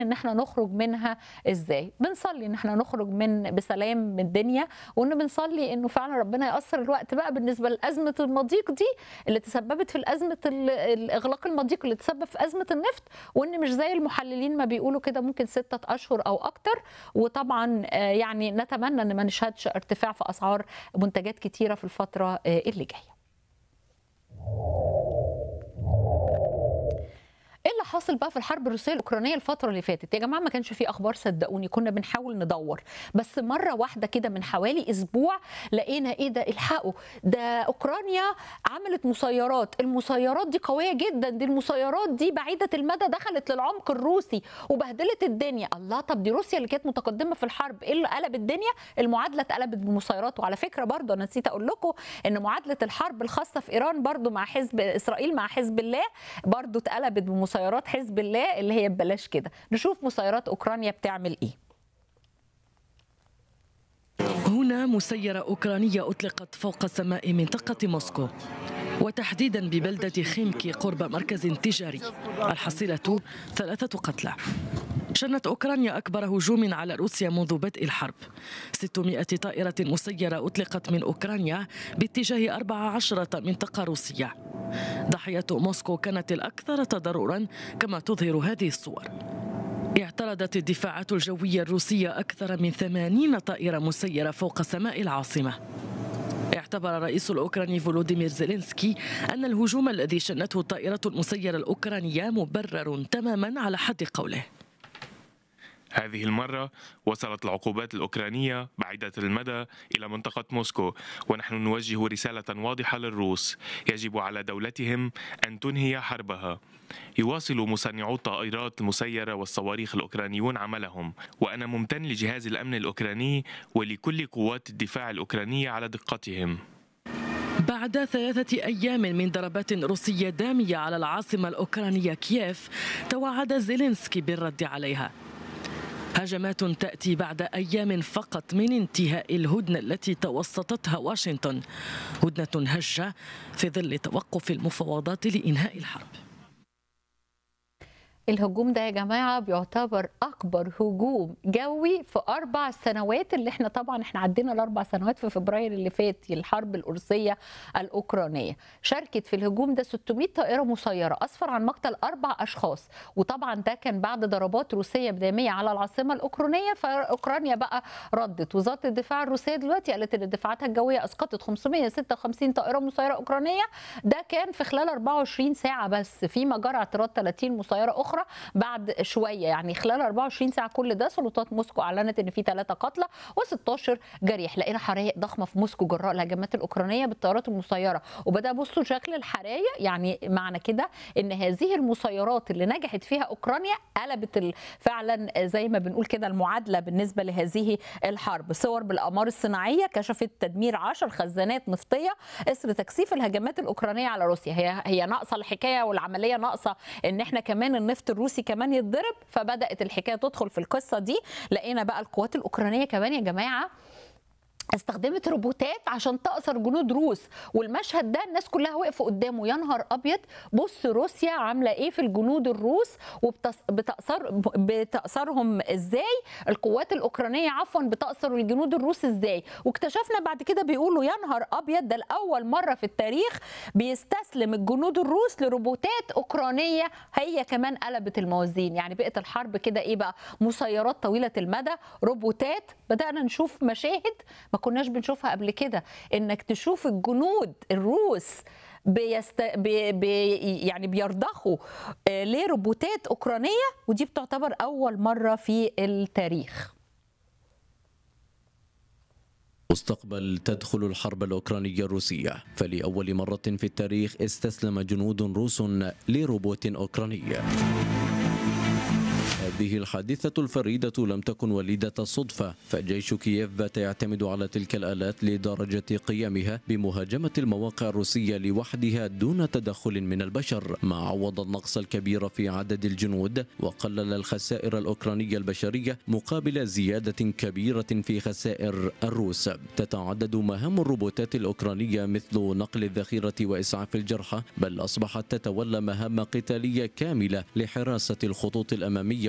ان احنا نخرج منها ازاي بنصلي ان احنا نخرج من بسلام من الدنيا وان بنصلي انه فعلا ربنا يأثر الوقت بقى بالنسبه لازمه المضيق دي اللي تسببت في ازمه الاغلاق المضيق اللي تسبب في ازمه النفط وان مش زي المحللين ما بيقولوا كده ممكن ستة اشهر او اكتر وطبعا يعني نتمنى ان ما نشهدش ارتفاع في اسعار منتجات كتيره في الفتره اللي جايه ايه اللي حاصل بقى في الحرب الروسيه الاوكرانيه الفتره اللي فاتت يا جماعه ما كانش في اخبار صدقوني كنا بنحاول ندور بس مره واحده كده من حوالي اسبوع لقينا ايه ده الحقوا ده اوكرانيا عملت مسيرات المسيرات دي قويه جدا دي المسيرات دي بعيده المدى دخلت للعمق الروسي وبهدلت الدنيا الله طب دي روسيا اللي كانت متقدمه في الحرب ايه اللي قلب الدنيا المعادله اتقلبت بمسيرات وعلى فكره برضه انا نسيت اقول لكم ان معادله الحرب الخاصه في ايران برضه مع حزب اسرائيل مع حزب الله برضه اتقلبت بمسيرات مسيرات حزب الله اللي هي ببلاش كده نشوف مسيرات اوكرانيا بتعمل ايه هنا مسيرة أوكرانية أطلقت فوق سماء منطقة موسكو وتحديدا ببلدة خيمكي قرب مركز تجاري الحصيلة ثلاثة قتلى شنت أوكرانيا أكبر هجوم على روسيا منذ بدء الحرب 600 طائرة مسيرة أطلقت من أوكرانيا باتجاه 14 منطقة روسية ضحية موسكو كانت الأكثر تضررا كما تظهر هذه الصور اعترضت الدفاعات الجوية الروسية أكثر من 80 طائرة مسيرة فوق سماء العاصمة اعتبر الرئيس الأوكراني فولوديمير زيلينسكي أن الهجوم الذي شنته الطائرة المسيرة الأوكرانية مبرر تماما على حد قوله هذه المرة وصلت العقوبات الأوكرانية بعيدة المدى إلى منطقة موسكو ونحن نوجه رسالة واضحة للروس يجب على دولتهم أن تنهي حربها يواصل مصنعو الطائرات المسيرة والصواريخ الأوكرانيون عملهم وأنا ممتن لجهاز الأمن الأوكراني ولكل قوات الدفاع الأوكرانية على دقتهم بعد ثلاثة أيام من ضربات روسية دامية على العاصمة الأوكرانية كييف توعد زيلينسكي بالرد عليها هجمات تأتي بعد أيام فقط من انتهاء الهدنة التي توسطتها واشنطن هدنة هشة في ظل توقف المفاوضات لإنهاء الحرب الهجوم ده يا جماعه بيعتبر اكبر هجوم جوي في اربع سنوات اللي احنا طبعا احنا عدينا الاربع سنوات في فبراير اللي فات الحرب الروسيه الاوكرانيه شاركت في الهجوم ده 600 طائره مسيره اسفر عن مقتل اربع اشخاص وطبعا ده كان بعد ضربات روسيه بداميه على العاصمه الاوكرانيه فاوكرانيا بقى ردت وزاره الدفاع الروسيه دلوقتي قالت ان دفاعاتها الجويه اسقطت 556 طائره مسيره اوكرانيه ده كان في خلال 24 ساعه بس فيما جرى اعتراض 30 مسيره اخرى اخرى بعد شويه يعني خلال 24 ساعه كل ده سلطات موسكو اعلنت ان في ثلاثه قتلى و16 جريح لقينا حرائق ضخمه في موسكو جراء الهجمات الاوكرانيه بالطيارات المسيره وبدا بصوا شكل الحرايق يعني معنى كده ان هذه المسيرات اللي نجحت فيها اوكرانيا قلبت فعلا زي ما بنقول كده المعادله بالنسبه لهذه الحرب صور بالاقمار الصناعيه كشفت تدمير 10 خزانات نفطيه اثر تكثيف الهجمات الاوكرانيه على روسيا هي هي ناقصه الحكايه والعمليه ناقصه ان احنا كمان النفط الروسي كمان يتضرب فبدات الحكايه تدخل في القصه دي لقينا بقى القوات الاوكرانيه كمان يا جماعه استخدمت روبوتات عشان تأثر جنود روس والمشهد ده الناس كلها وقفوا قدامه يا نهار ابيض بص روسيا عامله ايه في الجنود الروس وبتأثر بتأثرهم ازاي القوات الاوكرانيه عفوا بتأثر الجنود الروس ازاي واكتشفنا بعد كده بيقولوا يا نهار ابيض ده لاول مره في التاريخ بيستسلم الجنود الروس لروبوتات اوكرانيه هي كمان قلبت الموازين يعني بقت الحرب كده ايه بقى مسيرات طويله المدى روبوتات بدأنا نشوف مشاهد ما كناش بنشوفها قبل كده انك تشوف الجنود الروس بيست... بي... بي... يعني بيرضخوا لروبوتات اوكرانيه ودي بتعتبر اول مره في التاريخ مستقبل تدخل الحرب الأوكرانية الروسية فلأول مرة في التاريخ استسلم جنود روس لروبوت أوكراني هذه الحادثة الفريدة لم تكن وليدة صدفة فجيش كييف بات يعتمد على تلك الآلات لدرجة قيامها بمهاجمة المواقع الروسية لوحدها دون تدخل من البشر ما عوض النقص الكبير في عدد الجنود وقلل الخسائر الأوكرانية البشرية مقابل زيادة كبيرة في خسائر الروس تتعدد مهام الروبوتات الأوكرانية مثل نقل الذخيرة وإسعاف الجرحى بل أصبحت تتولى مهام قتالية كاملة لحراسة الخطوط الأمامية